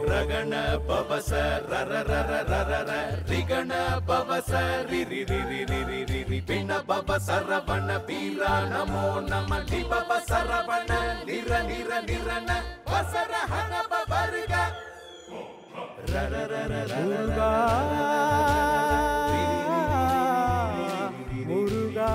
ರಗಣ ಪವಸ ರರ ರರ ರರ ರ ರಿಗಣ ಪವಸ ರಿ ರಿ ರಿ ರಿ ರಿ ರಿ ರಿ ರಿ ಪಿಣ ಪವ ಸರವಣ ವೀರ ನಮೋ ನಮ ಲಿ ಪವ ಸರವಣ ನಿರ ನಿರ ನಿರನ ವಸರ ಹನ ಪವರ್ಗ ರರ ರರ ರರ മുരുകാ മുരുകാ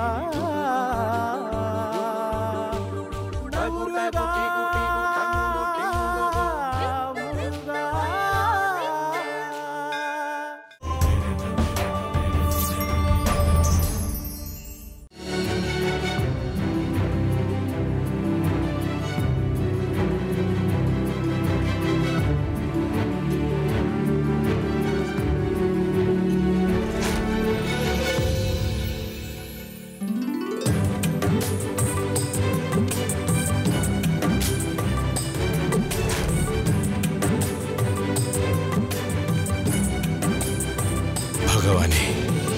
ഭഗവാനെ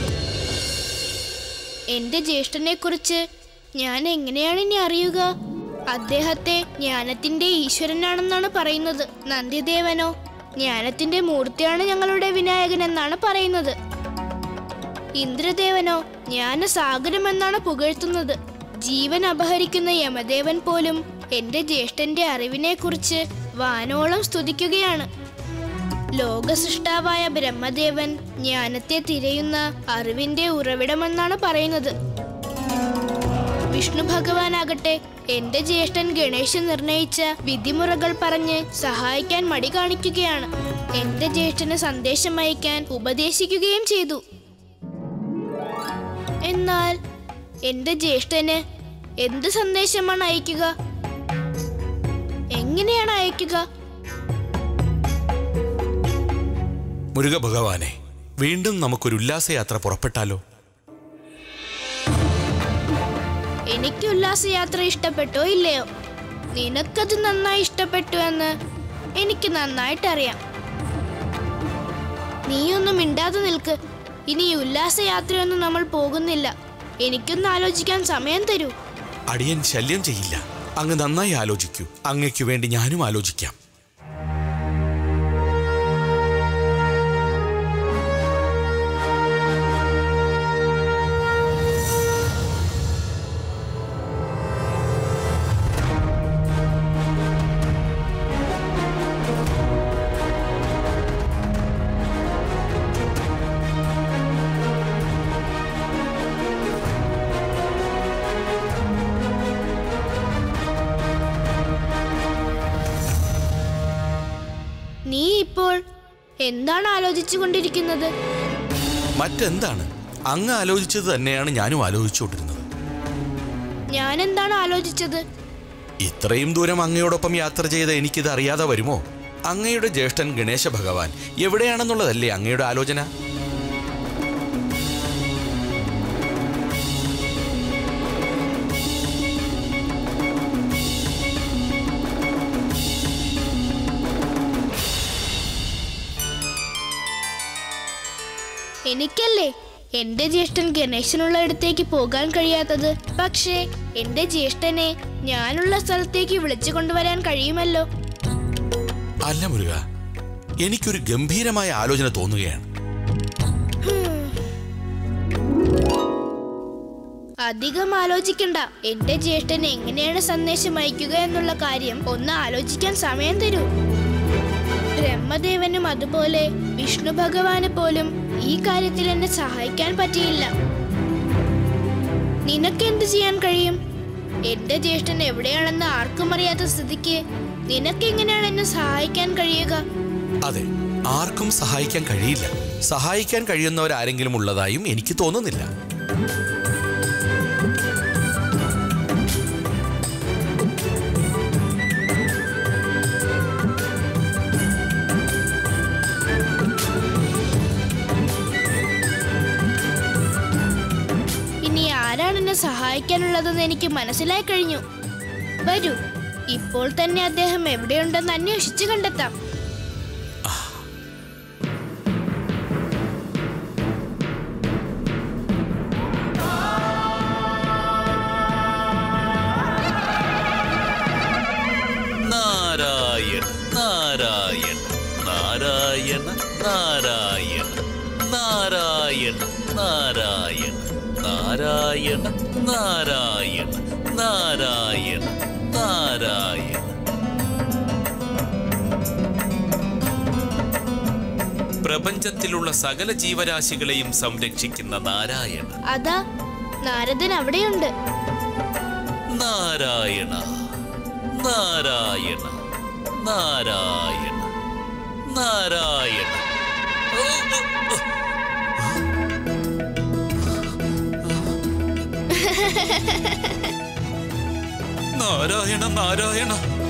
എന്റെ ജ്യേഷ്ഠനെ കുറിച്ച് ഞാൻ എങ്ങനെയാണ് ഇനി അറിയുക അദ്ദേഹത്തെ ജ്ഞാനത്തിന്റെ ഈശ്വരനാണെന്നാണ് പറയുന്നത് നന്ദിദേവനോ ജ്ഞാനത്തിന്റെ മൂർത്തിയാണ് ഞങ്ങളുടെ വിനായകൻ എന്നാണ് പറയുന്നത് ഇന്ദ്രദേവനോ ജ്ഞാനസാഗരം എന്നാണ് പുകഴ്ത്തുന്നത് ജീവൻ അപഹരിക്കുന്ന യമദേവൻ പോലും എന്റെ ജ്യേഷ്ഠന്റെ അറിവിനെ കുറിച്ച് വാനോളം സ്തുതിക്കുകയാണ് ലോകസൃഷ്ടാവായ ബ്രഹ്മദേവൻ ജ്ഞാനത്തെ തിരയുന്ന അറിവിന്റെ ഉറവിടമെന്നാണ് പറയുന്നത് വിഷ്ണു ഭഗവാനാകട്ടെ എന്റെ ജ്യേഷ്ഠൻ ഗണേശൻ നിർണയിച്ച വിധിമുറകൾ പറഞ്ഞ് സഹായിക്കാൻ മടി കാണിക്കുകയാണ് എന്റെ ജ്യേഷ്ഠന് സന്ദേശം അയക്കാൻ ഉപദേശിക്കുകയും ചെയ്തു എന്നാൽ എന്റെ ജ്യേഷ്ഠന് എന്ത് സന്ദേശമാണ് അയക്കുക എങ്ങനെയാണ് അയക്കുക മുരുക ഭഗവാനെ വീണ്ടും നമുക്കൊരു ഉല്ലാസയാത്ര പുറപ്പെട്ടാലോ എനിക്ക് ഉല്ലാസയാത്ര ഇഷ്ടപ്പെട്ടോ ഇല്ലയോ നിനക്കത് നന്നായി ഇഷ്ടപ്പെട്ടു എന്ന് എനിക്ക് നന്നായിട്ടറിയാം നീയൊന്നും മിണ്ടാതെ നിൽക്ക് ഇനി ഈ ഉല്ലാസയാത്രയൊന്നും നമ്മൾ പോകുന്നില്ല എനിക്കൊന്ന് ആലോചിക്കാൻ സമയം തരൂ അടിയൻ ശല്യം ചെയ്യില്ല അങ്ങ് നന്നായി ആലോചിക്കൂ അങ്ങയ്ക്കു വേണ്ടി ഞാനും ആലോചിക്കാം നീ ഇപ്പോൾ എന്താണ് ആലോചിച്ചു കൊണ്ടിരിക്കുന്നത് മറ്റെന്താണ് അങ്ങ് ആലോചിച്ചത് തന്നെയാണ് ഞാനും ആലോചിച്ചുകൊണ്ടിരുന്നത് ഞാൻ എന്താണ് ആലോചിച്ചത് ഇത്രയും ദൂരം അങ്ങയോടൊപ്പം യാത്ര ചെയ്ത എനിക്കിത് അറിയാതെ വരുമോ അങ്ങയുടെ ജ്യേഷ്ഠൻ ഗണേശ ഭഗവാൻ എവിടെയാണെന്നുള്ളതല്ലേ അങ്ങയുടെ ആലോചന എനിക്കല്ലേ എന്റെ ജ്യേഷ്ഠൻ ഗണേശനുള്ള ഇടത്തേക്ക് പോകാൻ കഴിയാത്തത് പക്ഷേ എന്റെ ജ്യേഷ്ഠനെ ഞാനുള്ള സ്ഥലത്തേക്ക് വിളിച്ചു കൊണ്ടുവരാൻ കഴിയുമല്ലോ അല്ല മുരുക എനിക്കൊരു ഗംഭീരമായ ആലോചന തോന്നുകയാണ് അധികം ആലോചിക്കണ്ട എന്റെ ജ്യേഷ്ഠന് എങ്ങനെയാണ് സന്ദേശം അയക്കുക എന്നുള്ള കാര്യം ഒന്ന് ആലോചിക്കാൻ സമയം തരൂ ബ്രഹ്മദേവനും അതുപോലെ വിഷ്ണു ഭഗവാന് പോലും ഈ കാര്യത്തിൽ എന്നെ സഹായിക്കാൻ പറ്റിയില്ല നിനക്ക് എന്ത് ചെയ്യാൻ കഴിയും എന്റെ ജ്യേഷ്ഠൻ എവിടെയാണെന്ന് ആർക്കും അറിയാത്ത സ്ഥിതിക്ക് നിനക്ക് എങ്ങനെയാണ് എന്നെ സഹായിക്കാൻ കഴിയുക അതെ ആർക്കും സഹായിക്കാൻ കഴിയില്ല സഹായിക്കാൻ കഴിയുന്നവരാരെങ്കിലും ഉള്ളതായും എനിക്ക് തോന്നുന്നില്ല ഇനി ആരാണ് എന്നെ സഹായിക്കാനുള്ളതെന്ന് എനിക്ക് മനസ്സിലായി കഴിഞ്ഞു വരൂ ഇപ്പോൾ തന്നെ അദ്ദേഹം എവിടെയുണ്ടെന്ന് അന്വേഷിച്ച് കണ്ടെത്താം നാരായൺ നാരായൺ നാരായണ നാരായണ നാരായണ നാരായണ നാരായണ നാരായണ നാരായണ നാരായണ പ്രപഞ്ചത്തിലുള്ള സകല ജീവരാശികളെയും സംരക്ഷിക്കുന്ന നാരായണ അതാ നാരദൻ അവിടെയുണ്ട് നാരായണ നാരായണ നാരായണ നാരായണ ഓ, ഓ, ഓ. നാരായണ നാരായണ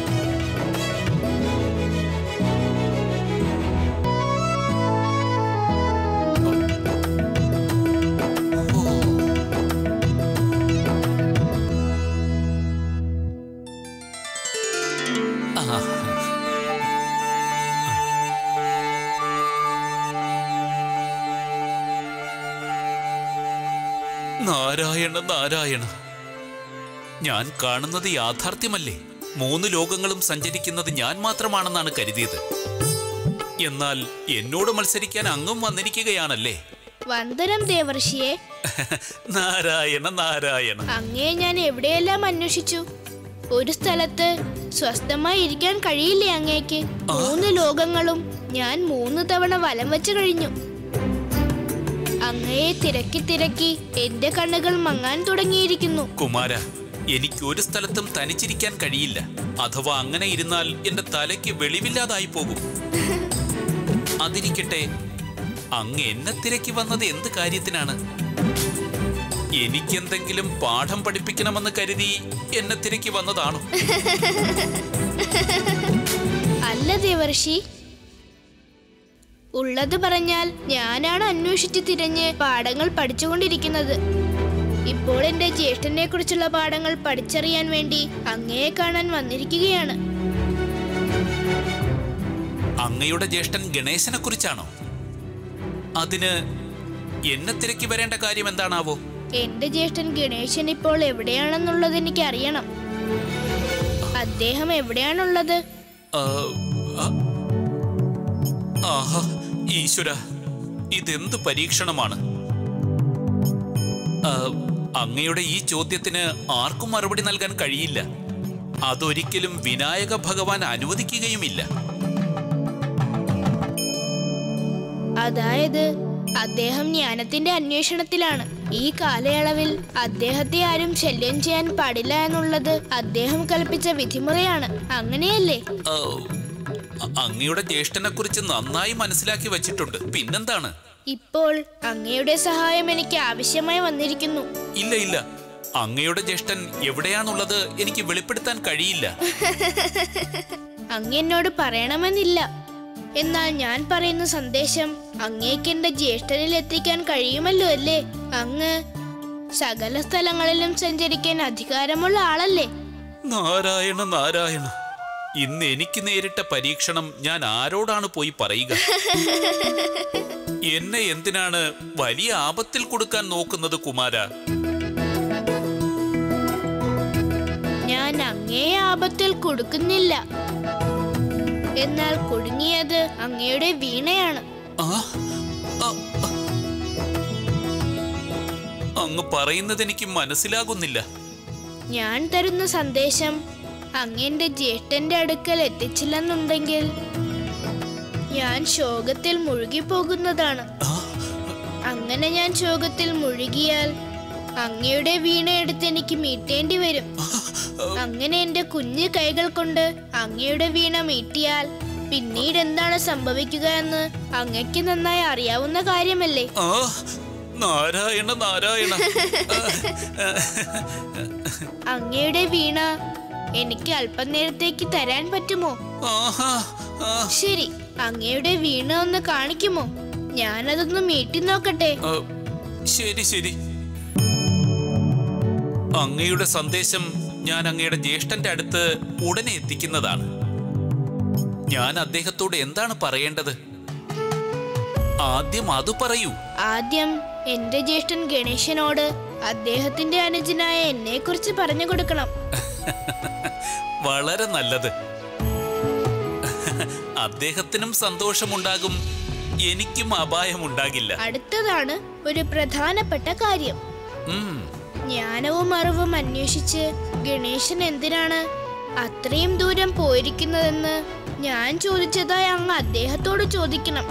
ആ നാരായണ നാരായണ ഞാൻ കാണുന്നത് യാഥാർത്ഥ്യമല്ലേ മൂന്ന് ലോകങ്ങളും സഞ്ചരിക്കുന്നത് ഞാൻ മാത്രമാണെന്നാണ് കരുതിയത് എന്നാൽ എന്നോട് മത്സരിക്കാൻ അങ്ങും വന്നിരിക്കുകയാണല്ലേ വന്ദനം ദേവർഷിയെ നാരായണ നാരായണ അങ്ങേ ഞാൻ എവിടെയെല്ലാം അന്വേഷിച്ചു ഒരു സ്ഥലത്ത് സ്വസ്ഥമായി ഇരിക്കാൻ കഴിയില്ലേ അങ്ങേക്ക് മൂന്ന് ലോകങ്ങളും ഞാൻ മൂന്ന് തവണ വലം വെച്ച് കഴിഞ്ഞു അങ്ങയെ തിരക്കി തിരക്കി എന്റെ കണ്ണുകൾ മങ്ങാൻ തുടങ്ങിയിരിക്കുന്നു കുമാര എനിക്ക് ഒരു സ്ഥലത്തും തനിച്ചിരിക്കാൻ കഴിയില്ല അഥവാ അങ്ങനെ ഇരുന്നാൽ എന്റെ തലയ്ക്ക് വെളിവില്ലാതായി പോകും അതിരിക്കട്ടെ അങ്ങ് എന്നെ തിരക്കി വന്നത് എന്ത് കാര്യത്തിനാണ് എനിക്കെന്തെങ്കിലും പാഠം പഠിപ്പിക്കണമെന്ന് കരുതി എന്നെ തിരക്കി വന്നതാണോ അല്ല ദേവർഷി ഉള്ളത് പറഞ്ഞാൽ ഞാനാണ് അന്വേഷിച്ച് തിരഞ്ഞ് പാഠങ്ങൾ പഠിച്ചുകൊണ്ടിരിക്കുന്നത് ഇപ്പോൾ എന്റെ ജ്യേഷ്ഠനെ കുറിച്ചുള്ള പാഠങ്ങൾ പഠിച്ചറിയാൻ വേണ്ടി അങ്ങയെ കാണാൻ വന്നിരിക്കുകയാണ് അങ്ങയുടെ ജ്യേഷ്ഠൻ ഗണേശനെ കുറിച്ചാണോ അതിന് എന്നെ തിരക്കി വരേണ്ട കാര്യം എന്താണാവോ എന്റെ ജ്യേഷ്ഠൻ ഗണേശൻ ഇപ്പോൾ എവിടെയാണെന്നുള്ളത് എനിക്ക് അറിയണം അദ്ദേഹം എവിടെയാണുള്ളത് ആ, ആ. ആഹാ ഈശ്വര ഇതെന്ത് പരീക്ഷണമാണ് ആ, അങ്ങയുടെ ഈ ചോദ്യത്തിന് ആർക്കും മറുപടി നൽകാൻ കഴിയില്ല അതൊരിക്കലും വിനായക ഭഗവാൻ അനുവദിക്കുകയുമില്ല അതായത് അദ്ദേഹം ജ്ഞാനത്തിന്റെ അന്വേഷണത്തിലാണ് ഈ കാലയളവിൽ അദ്ദേഹത്തെ ആരും ശല്യം ചെയ്യാൻ പാടില്ല എന്നുള്ളത് അദ്ദേഹം കൽപ്പിച്ച വിധിമുറയാണ് അങ്ങനെയല്ലേ ആ, അ- അങ്ങയുടെ ജ്യേഷ്ഠനെ കുറിച്ച് നന്നായി മനസ്സിലാക്കി വച്ചിട്ടുണ്ട് പിന്നെന്താണ് ഇപ്പോൾ അങ്ങയുടെ സഹായം എനിക്ക് ആവശ്യമായി വന്നിരിക്കുന്നു ഇല്ല ഇല്ല അങ്ങയുടെ ജ്യേഷ്ഠൻ എവിടെയാണുള്ളത് എനിക്ക് വെളിപ്പെടുത്താൻ കഴിയില്ല അങ്ങ് എന്നോട് പറയണമെന്നില്ല എന്നാൽ ഞാൻ പറയുന്ന സന്ദേശം അങ്ങേക്ക് എന്റെ ജ്യേഷ്ഠനിൽ എത്തിക്കാൻ കഴിയുമല്ലോ അല്ലേ അങ്ങ് സകല സ്ഥലങ്ങളിലും സഞ്ചരിക്കാൻ അധികാരമുള്ള ആളല്ലേ നാരായണ നാരായണ ഇന്ന് എനിക്ക് നേരിട്ട പരീക്ഷണം ഞാൻ ആരോടാണ് പോയി പറയുക എന്നെ എന്തിനാണ് വലിയ ആപത്തിൽ കൊടുക്കാൻ നോക്കുന്നത് കുമാര ഞാൻ അങ്ങേ ആപത്തിൽ കൊടുക്കുന്നില്ല എന്നാൽ കുടുങ്ങിയത് അങ്ങയുടെ വീണയാണ് ആ, ആ, ആ. അങ്ങ് പറയുന്നത് എനിക്ക് മനസ്സിലാകുന്നില്ല ഞാൻ തരുന്ന സന്ദേശം അങ്ങന്റെ ജ്യേഷ്ഠന്റെ അടുക്കൽ എത്തിച്ചില്ലെന്നുണ്ടെങ്കിൽ ഞാൻ ശോകത്തിൽ മുഴുകിപ്പോകുന്നതാണ് ആ, അങ്ങനെ ഞാൻ ശോകത്തിൽ മുഴുകിയാൽ അങ്ങയുടെ വീണ എടുത്ത് എനിക്ക് മീട്ടേണ്ടി വരും അങ്ങനെ എന്റെ കുഞ്ഞു കൈകൾ കൊണ്ട് അങ്ങയുടെ വീണ മീട്ടിയാൽ പിന്നീട് എന്താണ് സംഭവിക്കുക എന്ന് അങ്ങയ്ക്ക് നന്നായി അറിയാവുന്ന കാര്യമല്ലേ ആ, നാരായണ നാരായണ ആ, അങ്ങയുടെ വീണ എനിക്ക് അല്പനേരത്തേക്ക് തരാൻ പറ്റുമോ ആഹാ, ആ, ശരി അങ്ങയുടെ വീണ ഒന്ന് കാണിക്കുമോ ഞാനതൊന്ന് മീട്ടി നോക്കട്ടെ ആ, ശരി ശരി അങ്ങയുടെ സന്ദേശം ഞാൻ അങ്ങയുടെ ജ്യേഷ്ഠന്റെ അടുത്ത് ഉടനെ എത്തിക്കുന്നതാണ് ഞാൻ അദ്ദേഹത്തോട് എന്താണ് പറയേണ്ടത് ആദ്യം അത് പറയൂ ആദ്യം എന്റെ ജ്യേഷ്ഠൻ ഗണേശനോട് അദ്ദേഹത്തിന്റെ അനുജനായ എന്നെ കുറിച്ച് പറഞ്ഞു കൊടുക്കണം വളരെ നല്ലത് അദ്ദേഹത്തിനും സന്തോഷമുണ്ടാകും എനിക്കും അപായമുണ്ടാകില്ല അടുത്തതാണ് ഒരു പ്രധാനപ്പെട്ട കാര്യം ഉം, ജ്ഞാനവും അറിവും അന്വേഷിച്ച് ഗണേശൻ എന്തിനാണ് അത്രയും ദൂരം പോയിരിക്കുന്നതെന്ന് ഞാൻ ചോദിച്ചതായി അങ്ങ് അദ്ദേഹത്തോട് ചോദിക്കണം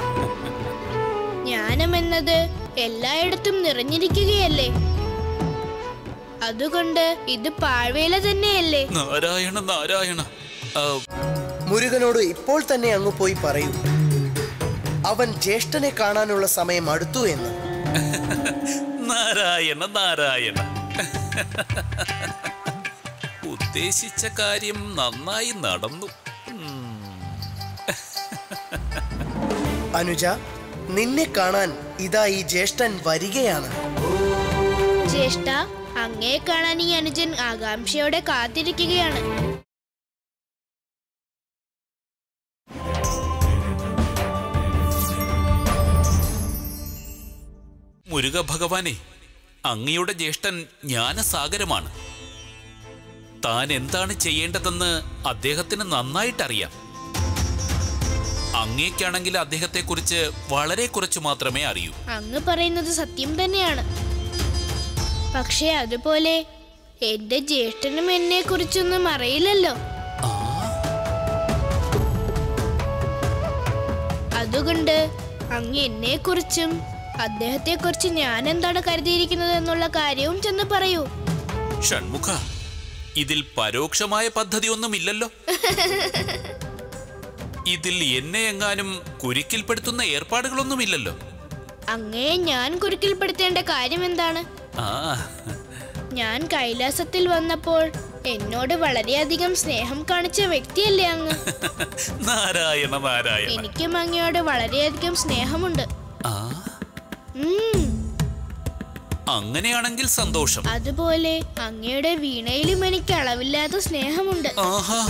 ജ്ഞാനം എന്നത് എല്ലായിടത്തും നിറഞ്ഞിരിക്കുകയല്ലേ അതുകൊണ്ട് ഇത് പാഴ്വേല തന്നെയല്ലേ നാരായണ നാരായണ ആ, മുരുകനോട് ഇപ്പോൾ തന്നെ അങ്ങ് പോയി പറയൂ അവൻ ജ്യേഷ്ഠനെ കാണാനുള്ള സമയം അടുത്തു എന്ന് നാരായണ നാരായണ ഉദ്ദേശിച്ച കാര്യം നന്നായി നടന്നു അനുജ നിന്നെ കാണാൻ ഇതാ ഈ ജ്യേഷ്ഠൻ വരികയാണ് ജ്യേഷ്ഠ അങ്ങേ കാണാൻ ഈ അനുജൻ ആകാംക്ഷയോടെ കാത്തിരിക്കുകയാണ് മുരുക ഭഗവാനെ അങ്ങയുടെ ജ്യേഷ്ഠൻ ജ്ഞാനസാഗരമാണ് താൻ എന്താണ് ചെയ്യേണ്ടതെന്ന് അദ്ദേഹത്തിന് നന്നായിട്ടറിയാം അങ്ങേക്കാണെങ്കിൽ അദ്ദേഹത്തെക്കുറിച്ച് വളരെ കുറച്ച് മാത്രമേ അറിയൂ അങ്ങ് പറയുന്നത് സത്യം തന്നെയാണ് പക്ഷേ അതുപോലെ എന്റെ ജ്യേഷ്ഠനും എന്നെ കുറിച്ചൊന്നും അറിയില്ലല്ലോ അതുകൊണ്ട് അങ്ങ് എന്നെ കുറിച്ചും അദ്ദേഹത്തെ കുറിച്ച് ഞാൻ എന്താണ് കരുതിയിരിക്കുന്നത് എന്നുള്ള കാര്യവും ചെന്ന് പറയൂ ഷൺമുഖ ഇതിൽ പരോക്ഷമായ പദ്ധതിയൊന്നുമില്ലല്ലോ ഇതിൽ എന്നെ എങ്ങാനും കുരുക്കിൽപ്പെടുത്തുന്ന ഏർപ്പാടുകളൊന്നുമില്ലല്ലോ അങ്ങയെ ഞാൻ കുരുക്കിൽപ്പെടുത്തേണ്ട കാര്യം എന്താണ് ആ ഞാൻ കൈലാസത്തിൽ വന്നപ്പോൾ എന്നോട് വളരെയധികം സ്നേഹം കാണിച്ച വ്യക്തിയല്ലേ അങ്ങ് നാരായണ നാരായണ എനിക്കും അങ്ങയോട് വളരെയധികം സ്നേഹമുണ്ട് ആ ഉം, അങ്ങനെയാണെങ്കിൽ സന്തോഷം അതുപോലെ അങ്ങയുടെ വീണയിലും എനിക്ക് അളവില്ലാത്ത സ്നേഹമുണ്ട് ആഹാ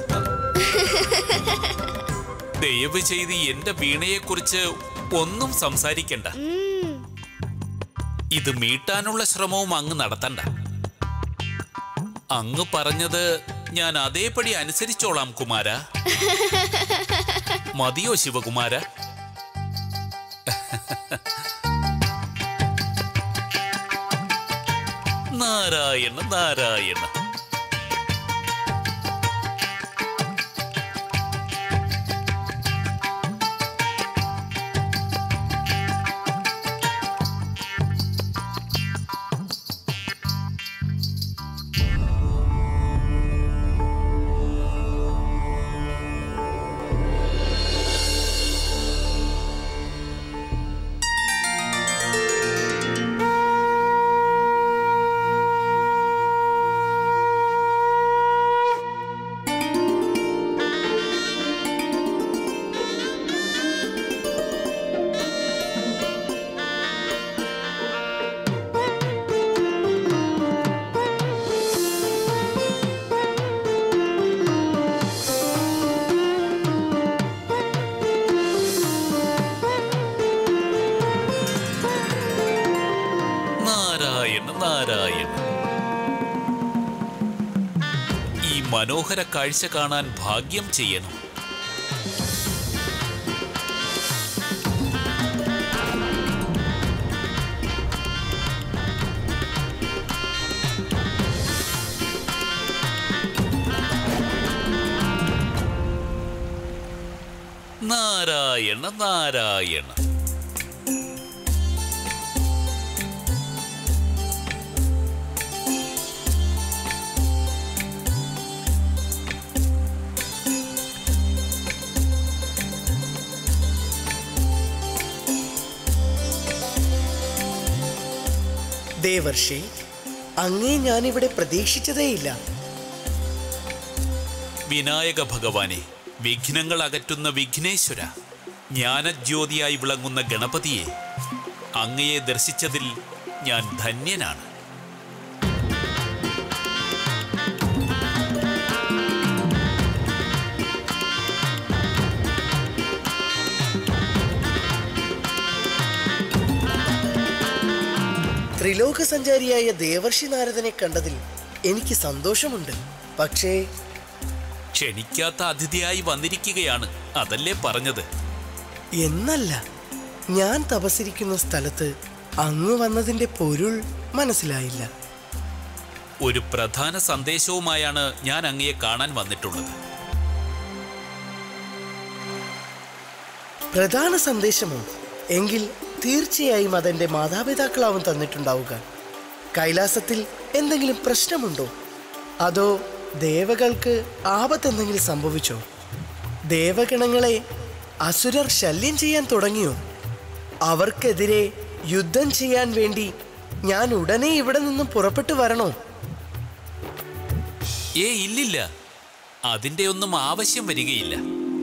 ദയവ് ചെയ്ത് എന്റെ വീണയെക്കുറിച്ച് ഒന്നും സംസാരിക്കണ്ട ഉം, ഇത് മീട്ടാനുള്ള ശ്രമവും അങ്ങ് നടത്തണ്ട അങ്ങ് പറഞ്ഞത് ഞാൻ അതേപടി അനുസരിച്ചോളാം കുമാര മതിയോ ശിവകുമാര നാരായണ നാരായണ നാരായണ നാരായണ ഈ മനോഹര കാഴ്ച കാണാൻ ഭാഗ്യം ചെയ്യണം നാരായണ നാരായണ ദേവർഷി അങ്ങേ ഞാനിവിടെ പ്രതീക്ഷിച്ചതേയില്ല വിനായക ഭഗവാനെ വിഘ്നങ്ങൾ അകറ്റുന്ന വിഘ്നേശ്വര ജ്ഞാനജ്യോതിയായി വിളങ്ങുന്ന ഗണപതിയെ അങ്ങയെ ദർശിച്ചതിൽ ഞാൻ ധന്യനാണ് ത്രിലോക സഞ്ചാരിയായ ദേവർഷി നാരദനെ കണ്ടതിൽ എനിക്ക് സന്തോഷമുണ്ട് പക്ഷേ ക്ഷണിക്കാത്ത അതിഥിയായി വന്നിരിക്കുകയാണ് അതല്ലേ പറഞ്ഞത് എന്നല്ല ഞാൻ തപസിരിക്കുന്ന സ്ഥലത്ത് അങ്ങ് വന്നതിന്റെ പൊരുൾ മനസ്സിലായില്ല ഒരു പ്രധാന സന്ദേശവുമായാണ് ഞാൻ അങ്ങയെ കാണാൻ വന്നിട്ടുള്ളത് പ്രധാന സന്ദേശമോ എങ്കിൽ തീർച്ചയായും അതെന്റെ മാതാപിതാക്കളാവും തന്നിട്ടുണ്ടാവുക കൈലാസത്തിൽ എന്തെങ്കിലും പ്രശ്നമുണ്ടോ അതോ ദേവകൾക്ക് ആപത്തെന്തെങ്കിലും സംഭവിച്ചോ ദേവഗണങ്ങളെ അസുരർ ശല്യം ചെയ്യാൻ തുടങ്ങിയോ അവർക്കെതിരെ യുദ്ധം ചെയ്യാൻ വേണ്ടി ഞാൻ ഉടനെ ഇവിടെ നിന്നും പുറപ്പെട്ടു വരണോ ഏ ഇല്ലില്ല അതിന്റെ ഒന്നും ആവശ്യം വരികയില്ല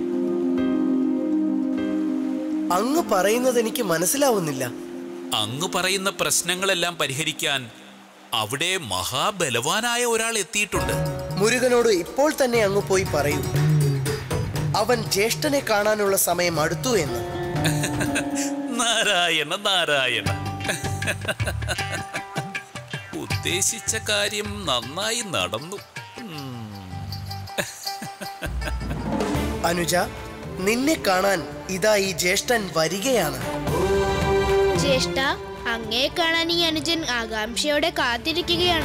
അങ്ങ് പറയുന്നത് എനിക്ക് മനസ്സിലാവുന്നില്ല അങ്ങ് പറയുന്ന പ്രശ്നങ്ങളെല്ലാം പരിഹരിക്കാൻ അവിടെ മഹാബലവാനായ ഒരാൾ എത്തിയിട്ടുണ്ട് മുരുകനോട് ഇപ്പോൾ തന്നെ അങ്ങ് പോയി പറയൂ അവൻ ജ്യേഷ്ഠനെ കാണാനുള്ള സമയം അടുത്തു എന്ന് നാരായണ നാരായണ ഉദ്ദേശിച്ച കാര്യം നന്നായി നടന്നു അനുജ നിന്നെ കാണാൻ ഇതാ ഈ ജ്യേഷ്ഠൻ വരികയാണ് ജ്യേഷ്ഠ അങ്ങയെ കാണാൻ ഈ അനുജൻ ആകാംക്ഷയോടെ കാത്തിരിക്കുകയാണ്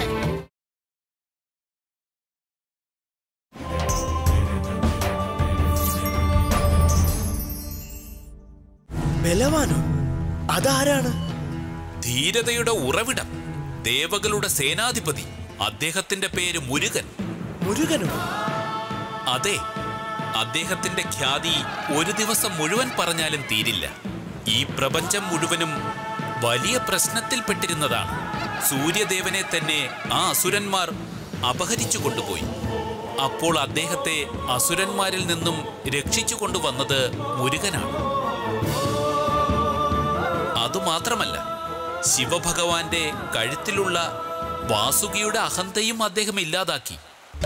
ബലവാനോ അതാരാണ് ധീരതയുടെ ഉറവിടം ദേവകളുടെ സേനാധിപതി അദ്ദേഹത്തിന്റെ പേര് മുരുകൻ മുരുകനോ അതെ അദ്ദേഹത്തിന്റെ ഖ്യാതി ഒരു ദിവസം മുഴുവൻ പറഞ്ഞാലും തീരില്ല ഈ പ്രപഞ്ചം മുഴുവനും വലിയ പ്രശ്നത്തിൽപ്പെട്ടിരുന്നതാണ് സൂര്യദേവനെ തന്നെ ആ അസുരന്മാർ അപഹരിച്ചു കൊണ്ടുപോയി അപ്പോൾ അദ്ദേഹത്തെ അസുരന്മാരിൽ നിന്നും രക്ഷിച്ചു കൊണ്ടുവന്നത് മുരുകനാണ് അതുമാത്രമല്ല ശിവഭഗവാന്റെ കഴുത്തിലുള്ള വാസുകിയുടെ അഹന്തയും അദ്ദേഹം ഇല്ലാതാക്കി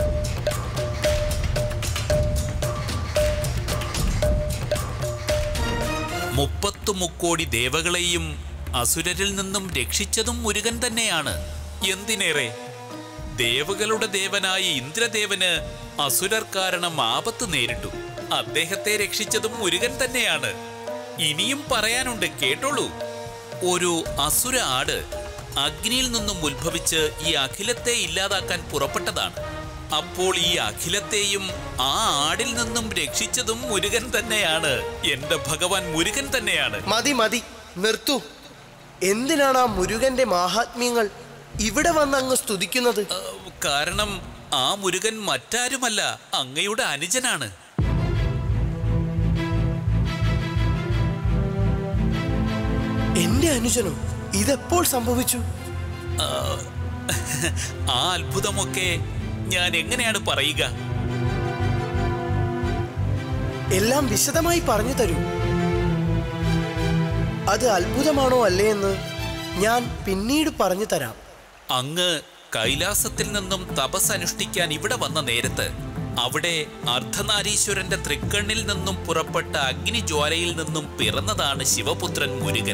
മുപ്പത്തു മുക്കോടി ദേവകളെയും അസുരരിൽ നിന്നും രക്ഷിച്ചതും മുരുകൻ തന്നെയാണ് എന്തിനേറെ ദേവകളുടെ ദേവനായ ഇന്ദ്രദേവന് അസുരർ കാരണം ആപത്ത് നേരിട്ടു അദ്ദേഹത്തെ രക്ഷിച്ചതും മുരുകൻ തന്നെയാണ് ഇനിയും പറയാനുണ്ട് കേട്ടോളൂ ഒരു അസുര ആട് അഗ്നിയിൽ നിന്നും ഉത്ഭവിച്ച് ഈ അഖിലത്തെ ഇല്ലാതാക്കാൻ പുറപ്പെട്ടതാണ് അപ്പോൾ ഈ അഖിലത്തെയും ആ ആടിൽ നിന്നും രക്ഷിച്ചതും മുരുകൻ തന്നെയാണ് എന്റെ ഭഗവാൻ മുരുകൻ തന്നെയാണ് മതി മതി നിർത്തൂ എന്തിനാണ് ആ മുരുകന്റെ മാഹാത്മ്യങ്ങൾ ഇവിടെ വന്ന് അങ്ങ് സ്തുതിക്കുന്നത് ആ, കാരണം ആ മുരുകൻ മറ്റാരുമല്ല അങ്ങയുടെ അനുജനാണ് എന്റെ അനുജനോ ഇതെപ്പോൾ സംഭവിച്ചു ആ അത്ഭുതമൊക്കെ ഞാൻ എങ്ങനെയാണ് പറയുക എല്ലാം വിശദമായി പറഞ്ഞു തരൂ അത് അത്ഭുതമാണോ അല്ലേ എന്ന് ഞാൻ പിന്നീട് പറഞ്ഞു തരാം അങ്ങ് കൈലാസത്തിൽ നിന്നും തപസ് അനുഷ്ഠിക്കാൻ ഇവിടെ വന്ന നേരത്ത് അവിടെ അർദ്ധനാരീശ്വരന്റെ തൃക്കണ്ണിൽ നിന്നും പുറപ്പെട്ട അഗ്നിജ്വാലയിൽ നിന്നും പിറന്നതാണ് ശിവപുത്രൻ മുരുകൻ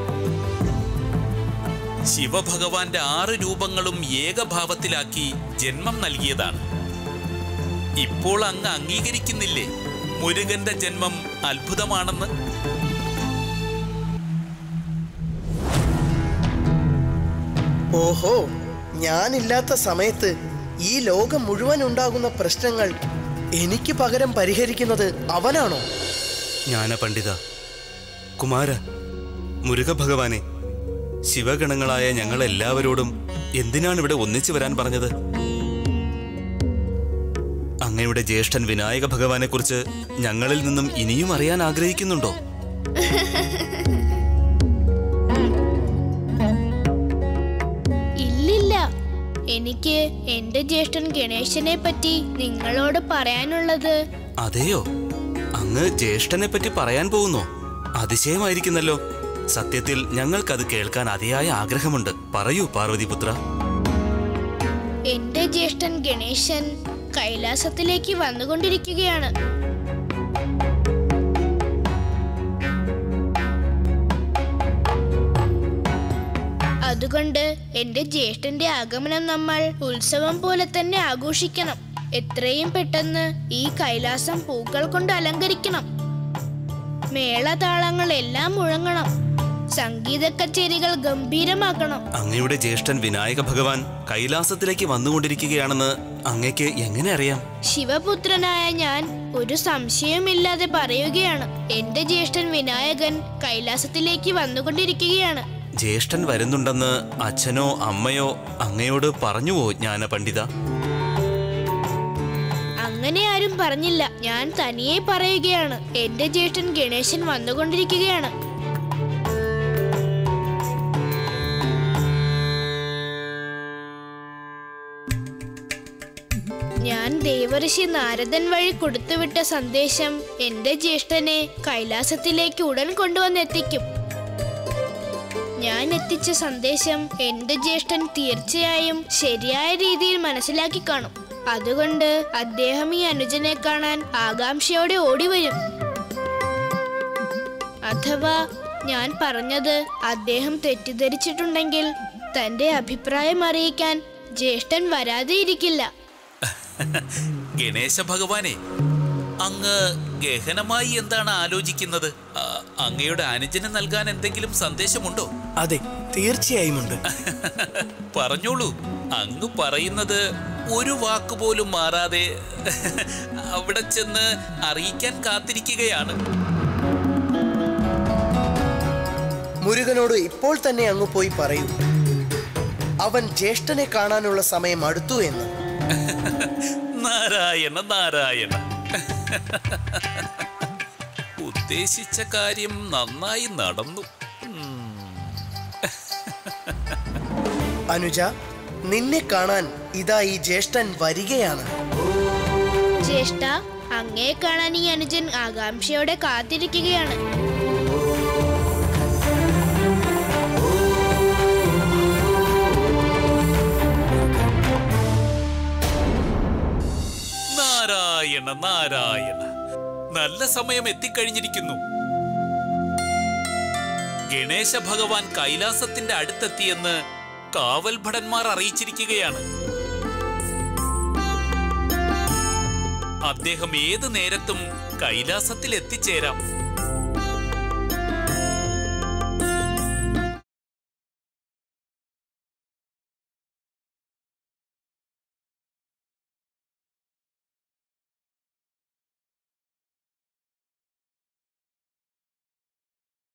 ശിവഭഗവാന്റെ ആറ് രൂപങ്ങളും ഏകഭാവത്തിലാക്കി ജന്മം നൽകിയതാണ് ഇപ്പോൾ അങ്ങ് അംഗീകരിക്കുന്നില്ലേ മുരുകന്റെ ജന്മം അത്ഭുതമാണെന്ന് ഓഹോ ഞാനില്ലാത്ത സമയത്ത് ഈ ലോകം മുഴുവൻ ഉണ്ടാകുന്ന പ്രശ്നങ്ങൾ എനിക്ക് പകരം പരിഹരിക്കുന്നത് അവനാണോ ജ്ഞാനപണ്ഡിത കുമാര മുരുകഭഗവാനെ ശിവഗണങ്ങളായ ഞങ്ങൾ എല്ലാവരോടും എന്തിനാണ് ഇവിടെ ഒന്നിച്ചു വരാൻ പറഞ്ഞത് അങ്ങയുടെ ജ്യേഷ്ഠൻ വിനായക ഭഗവാനെ കുറിച്ച് ഞങ്ങളിൽ നിന്നും ഇനിയും അറിയാൻ ആഗ്രഹിക്കുന്നുണ്ടോ ഇല്ലില്ല എനിക്ക് എന്റെ ജ്യേഷ്ഠൻ ഗണേശനെ പറ്റി നിങ്ങളോട് പറയാനുള്ളത് അതെയോ അങ്ങ് ജ്യേഷ്ഠനെ പറ്റി പറയാൻ പോകുന്നോ അതിശയമായിരിക്കുന്നല്ലോ സത്യത്തിൽ ഞങ്ങൾക്കത് കേൾക്കാൻ അതിയായ ആഗ്രഹമുണ്ട് പറയൂ പാർവതിപുത്ര എന്റെ ജ്യേഷ്ഠൻ ഗണേശൻ കൈലാസത്തിലേക്ക് വന്നുകൊണ്ടിരിക്കുകയാണ് അതുകൊണ്ട് എന്റെ ജ്യേഷ്ഠന്റെ ആഗമനം നമ്മൾ ഉത്സവം പോലെ തന്നെ ആഘോഷിക്കണം എത്രയും പെട്ടെന്ന് ഈ കൈലാസം പൂക്കൾ കൊണ്ട് അലങ്കരിക്കണം മേളതാളങ്ങൾ എല്ലാം മുഴങ്ങണം സംഗീത കച്ചേരികൾ ഗംഭീരമാക്കണം അങ്ങയുടെ ജ്യേഷ്ഠൻ വിനായക ഭഗവാൻ കൈലാസത്തിലേക്ക് വന്നുകൊണ്ടിരിക്കുകയാണെന്ന് അങ്ങയ്ക്ക് എങ്ങനെ അറിയാം ശിവപുത്രനായ ഞാൻ ഒരു സംശയവുമില്ലാതെ പറയുകയാണ് എന്റെ ജ്യേഷ്ഠൻ വിനായകൻ കൈലാസത്തിലേക്ക് വന്നുകൊണ്ടിരിക്കുകയാണ് ജ്യേഷ്ഠൻ വരുന്നുണ്ടെന്ന് അച്ഛനോ അമ്മയോ അങ്ങയോട് പറഞ്ഞുവോ ജ്ഞാന പണ്ഡിത അങ്ങനെ ആരും പറഞ്ഞില്ല ഞാൻ തനിയെ പറയുകയാണ് എന്റെ ജ്യേഷ്ഠൻ ഗണേശൻ വന്നുകൊണ്ടിരിക്കുകയാണ് ഞാൻ ദേവഋഷി നാരദൻ വഴി കൊടുത്തുവിട്ട സന്ദേശം എന്റെ ജ്യേഷ്ഠനെ കൈലാസത്തിലേക്ക് ഉടൻ കൊണ്ടുവന്നെത്തിക്കും ഞാൻ എത്തിച്ച സന്ദേശം എന്റെ ജ്യേഷ്ഠൻ തീർച്ചയായും ശരിയായ രീതിയിൽ മനസ്സിലാക്കി കാണും അതുകൊണ്ട് അദ്ദേഹം ഈ അനുജനെ കാണാൻ ആകാംക്ഷയോടെ ഓടിവരും അഥവാ ഞാൻ പറഞ്ഞത് അദ്ദേഹം തെറ്റിദ്ധരിച്ചിട്ടുണ്ടെങ്കിൽ തന്റെ അഭിപ്രായം അറിയിക്കാൻ ജ്യേഷ്ഠൻ വരാതെ ഇരിക്കില്ല ഗണേശ ഭഗവാനെ അങ്ങ് ഗഹനമായി എന്താണ് ആലോചിക്കുന്നത് ആ, അങ്ങയുടെ അനുജന് നൽകാൻ എന്തെങ്കിലും സന്ദേശമുണ്ടോ അതെ തീർച്ചയായും ഉണ്ട് പറഞ്ഞോളൂ അങ്ങ് പറയുന്നത് ഒരു വാക്ക് പോലും മാറാതെ അവിടെ ചെന്ന് അറിയിക്കാൻ കാത്തിരിക്കുകയാണ് മുരുകനോട് ഇപ്പോൾ തന്നെ അങ്ങ് പോയി പറയൂ അവൻ ജ്യേഷ്ഠനെ കാണാനുള്ള സമയം അടുത്തു എന്ന് നാരായണ നാരായണ ഉദ്ദേശിച്ച കാര്യം നന്നായി നടന്നു അനുജ നിന്നെ കാണാൻ ഇതാ ഈ ജ്യേഷ്ഠൻ വരികയാണ് ജ്യേഷ്ഠ അങ്ങയെ കാണാൻ ഈ അനുജൻ ആകാംക്ഷയോടെ കാത്തിരിക്കുകയാണ് നാരായണ നാരായണ നല്ല സമയം എത്തിക്കഴിഞ്ഞിരിക്കുന്നു ഗണേശ ഭഗവാൻ കൈലാസത്തിന്റെ അടുത്തെത്തിയെന്ന് കാവൽ ഭടന്മാർ അറിയിച്ചിരിക്കുകയാണ് അദ്ദേഹം ഏത് നേരത്തും കൈലാസത്തിൽ എത്തിച്ചേരാം